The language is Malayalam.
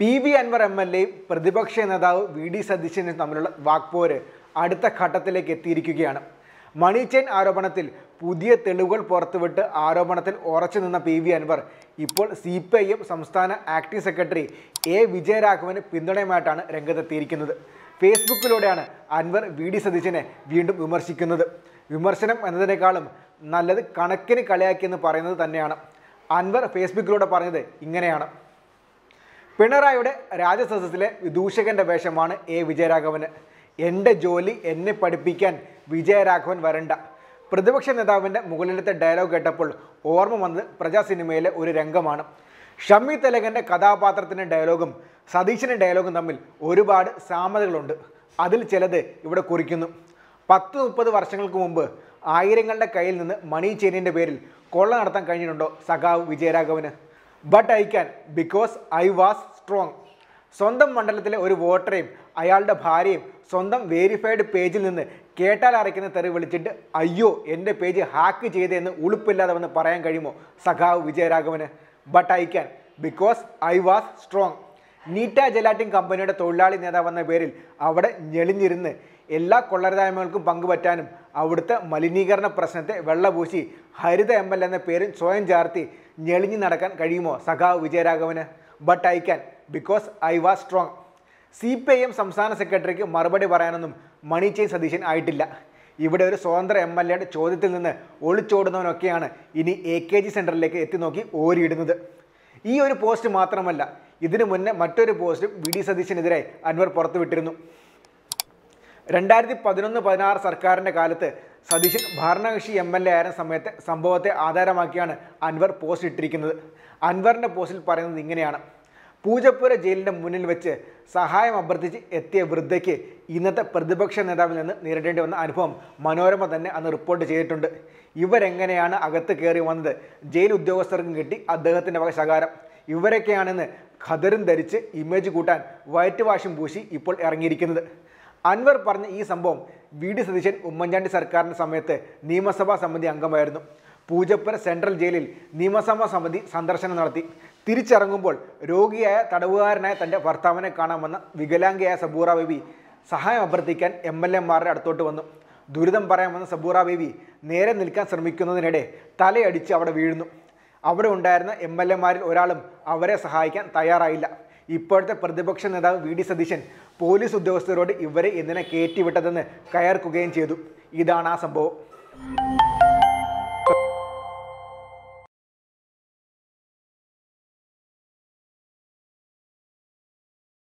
P V Anvar M L എയും പ്രതിപക്ഷ നേതാവ് വി ഡി സതീശനും തമ്മിലുള്ള വാക്പോര് അടുത്ത ഘട്ടത്തിലേക്ക് എത്തിയിരിക്കുകയാണ് മണി ചെയിൻ ആരോപണത്തിൽ പുതിയ തെളിവുകൾ പുറത്തുവിട്ട് ആരോപണത്തിൽ ഉറച്ചു നിന്ന പി വി അൻവർ ഇപ്പോൾ സി പി ഐ എം സംസ്ഥാന ആക്ടിംഗ് സെക്രട്ടറി എ വിജയരാഘവന് പിന്തുണയുമായിട്ടാണ് രംഗത്തെത്തിയിരിക്കുന്നത് ഫേസ്ബുക്കിലൂടെയാണ് അൻവർ വി ഡി സതീശനെ വീണ്ടും വിമർശിക്കുന്നത് വിമർശനം എന്നതിനേക്കാളും നല്ലത് കണക്കിന് കളിയാക്കിയെന്ന് പറയുന്നത് തന്നെയാണ് അൻവർ ഫേസ്ബുക്കിലൂടെ പറഞ്ഞത് ഇങ്ങനെയാണ് പിണറായിയുടെ രാജസദസ്സിലെ വിദൂഷകന്റെ വേഷമാണ് എ വിജയരാഘവന് എൻ്റെ ജോലി എന്നെ പഠിപ്പിക്കാൻ വിജയരാഘവൻ വരണ്ട പ്രതിപക്ഷ നേതാവിൻ്റെ മുകളിലത്തെ ഡയലോഗ് കേട്ടപ്പോൾ ഓർമ്മ വന്നത് പ്രജാ സിനിമയിലെ ഒരു രംഗമാണ് ഷമ്മി തെലകൻ്റെ കഥാപാത്രത്തിൻ്റെ ഡയലോഗും സതീശൻ്റെ ഡയലോഗും തമ്മിൽ ഒരുപാട് സാമ്യതകളുണ്ട് അതിൽ ചിലത് ഇവിടെ കുറിക്കുന്നു പത്ത് മുപ്പത് വർഷങ്ങൾക്ക് മുമ്പ് ആയിരങ്ങളുടെ കയ്യിൽ നിന്ന് മണി ചെയിനിൻ്റെ പേരിൽ കൊള്ള നടത്താൻ കഴിഞ്ഞിട്ടുണ്ടോ സഖാവ് വിജയരാഘവന് but I can because I was strong സ്വന്തം മണ്ഡലത്തിലെ ഒരു വോട്ടറെയും അയാളുടെ ഭാര്യയും സ്വന്തം വേരിഫൈഡ് പേജിൽ നിന്ന് കേട്ടാൽ അറയ്ക്കുന്ന തെറി വിളിച്ചിട്ട് അയ്യോ എൻ്റെ പേജ് ഹാക്ക് ചെയ്തതെന്ന് ഉളുപ്പില്ലാതെ വന്ന് പറയാൻ കഴിയുമോ സഖാവ് വിജയരാഘവന് but I can because I was strong Nitta gelatin കമ്പനിയുടെ തൊഴിലാളി നേതാവെന്ന പേരിൽ അവിടെ ഞെളിഞ്ഞിരുന്ന് എല്ലാ കൊള്ളരുതായ്മകൾക്കും പങ്കുപറ്റാനും അവിടുത്തെ മലിനീകരണ പ്രശ്നത്തെ വെള്ളപൂശി ഹരിത എം എൽ എന്ന പേരിൽ സ്വയം ചാർത്തി ഞെളിഞ്ഞു നടക്കാൻ കഴിയുമോ സഖാവ് വിജയരാഘവന് but I can because I was strong C P I M സംസ്ഥാന സെക്രട്ടറിക്ക് മറുപടി പറയാനൊന്നും മണി ചെയിൻ സതീശൻ ആയിട്ടില്ല ഇവിടെ ഒരു സ്വതന്ത്ര എം എൽ എയുടെ ചോദ്യത്തിൽ നിന്ന് ഒളിച്ചോടുന്നവനൊക്കെയാണ് ഇനി എ കെ ജി സെൻറ്ററിലേക്ക് എത്തി നോക്കി ഓരിയിടുന്നത് ഈ ഒരു പോസ്റ്റ് മാത്രമല്ല ഇതിനു മുന്നേ മറ്റൊരു പോസ്റ്റും വി ഡി സതീശനെതിരെ അൻവർ പുറത്തുവിട്ടിരുന്നു രണ്ടായിരത്തി പതിനൊന്ന് പതിനാറ് സർക്കാരിൻ്റെ കാലത്ത് സതീശൻ ഭരണകക്ഷി എം എൽ എ ആയിരുന്ന സമയത്തെ സംഭവത്തെ ആധാരമാക്കിയാണ് അൻവർ പോസ്റ്റ് ഇട്ടിരിക്കുന്നത് അൻവറിൻ്റെ പോസ്റ്റിൽ പറയുന്നത് ഇങ്ങനെയാണ് പൂജപ്പുര ജയിലിൻ്റെ മുന്നിൽ വെച്ച് സഹായം അഭ്യർത്ഥിച്ച് എത്തിയ വൃദ്ധയ്ക്ക് ഇന്നത്തെ പ്രതിപക്ഷ നേതാവിൽ നിന്ന് നേരിടേണ്ടി വന്ന അനുഭവം മനോരമ തന്നെ അന്ന് റിപ്പോർട്ട് ചെയ്തിട്ടുണ്ട് ഇവരെങ്ങനെയാണ് അകത്ത് കയറി വന്നത് ജയിൽ ഉദ്യോഗസ്ഥർക്കും കിട്ടി അദ്ദേഹത്തിൻ്റെ വക ശകാരം ഇവരൊക്കെയാണെന്ന് ഖദറും ധരിച്ച് ഇമേജ് കൂട്ടാൻ വയറ്റ് വാഷും പൂശി ഇപ്പോൾ ഇറങ്ങിയിരിക്കുന്നത് അൻവർ പറഞ്ഞ ഈ സംഭവം വി ഡി സതീശൻ ഉമ്മൻചാണ്ടി സർക്കാരിൻ്റെ സമയത്ത് നിയമസഭാ സമിതി അംഗമായിരുന്നു പൂജപ്പുര സെൻട്രൽ ജയിലിൽ നിയമസഭാ സമിതി സന്ദർശനം നടത്തി തിരിച്ചിറങ്ങുമ്പോൾ രോഗിയായ തടവുകാരനായ തൻ്റെ ഭർത്താവിനെ കാണാൻ വന്ന വികലാംഗയായ സബൂറ ബേബി സഹായം അഭ്യർത്ഥിക്കാൻ എം എൽ എമാരുടെ അടുത്തോട്ട് വന്നു ദുരിതം പറയാൻ വന്ന സബൂറ ബേബി നേരെ നിൽക്കാൻ ശ്രമിക്കുന്നതിനിടെ തലയടിച്ച് അവിടെ വീഴുന്നു അവിടെ ഉണ്ടായിരുന്ന എം എൽ എമാരിൽ ഒരാളും അവരെ സഹായിക്കാൻ തയ്യാറായില്ല ഇപ്പോഴത്തെ പ്രതിപക്ഷ നേതാവ് വി ഡി സതീശൻ പോലീസ് ഉദ്യോഗസ്ഥരോട് ഇവരെ എന്തിനെ കയറ്റിവിട്ടതെന്ന് കയർക്കുകയും ചെയ്തു ഇതാണ് ആ സംഭവം